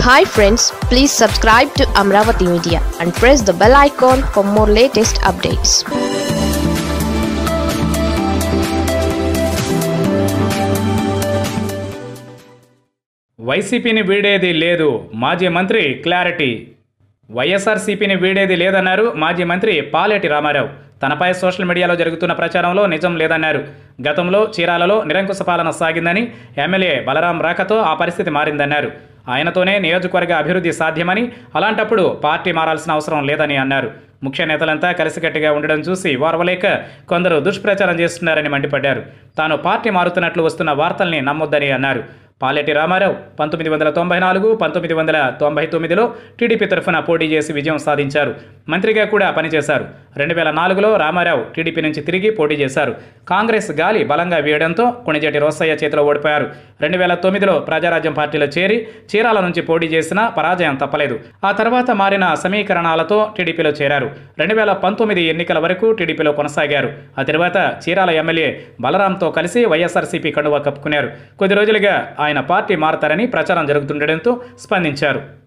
hi friends please subscribe to Amaravati media and press the bell icon for more latest updates వైసీపీని వీడేది లేదు మాజీ మంత్రి క్లారిటీ వైఎస్ఆర్సీపీని వీడేది లేదన్నారు మాజీ మంత్రి పాలేటి రామారావు తనపై సోషల్ మీడియాలో జరుగుతున్న ప్రచారంలో నిజం లేదన్నారు గతంలో చీరాలలో నిరంకుశ పాలన సాగిందని ఎమ్మెల్యే బలరాం రాకతో ఆ పరిస్థితి మారిందన్నారు ఆయనతోనే నియోజకవర్గ అభివృద్ధి సాధ్యమని అలాంటప్పుడు పార్టీ మారాల్సిన అవసరం లేదని అన్నారు ముఖ్య నేతలంతా కలిసికట్టుగా ఉండడం చూసి వారవలేక కొందరు దుష్ప్రచారం చేస్తున్నారని మండిపడ్డారు తాను పార్టీ మారుతున్నట్లు వస్తున్న వార్తల్ని నమ్మొద్దని అన్నారు పాలెటి రామారావు పంతొమ్మిది వందల తొంభై నాలుగు పంతొమ్మిది వందల తొంభై తొమ్మిదిలో టీడీపీ తరఫున పోటీ చేసి విజయం సాధించారు మంత్రిగా కూడా పనిచేశారు రెండు వేల నాలుగులో రామారావు టీడీపీ నుంచి తిరిగి పోటీ చేశారు కాంగ్రెస్ గాలి బలంగా వీయడంతో కొణిజేటి రోసయ్య చేతిలో ఓడిపోయారు రెండు వేల తొమ్మిదిలో ప్రజారాజ్యం పార్టీలో చేరి చీరాల నుంచి పోటీ చేసినా పరాజయం తప్పలేదు ఆ తర్వాత మారిన సమీకరణాలతో టీడీపీలో చేరారు రెండు వేల పంతొమ్మిది ఎన్నికల వరకు టీడీపీలో కొనసాగారు ఆ తర్వాత చీరాల ఎమ్మెల్యే బలరాంతో కలిసి వైఎస్ఆర్సీపీ కండువా కప్పుకున్నారు కొద్ది రోజులుగా ఆయన పార్టీ మారతారని ప్రచారం జరుగుతుండటంతో స్పందించారు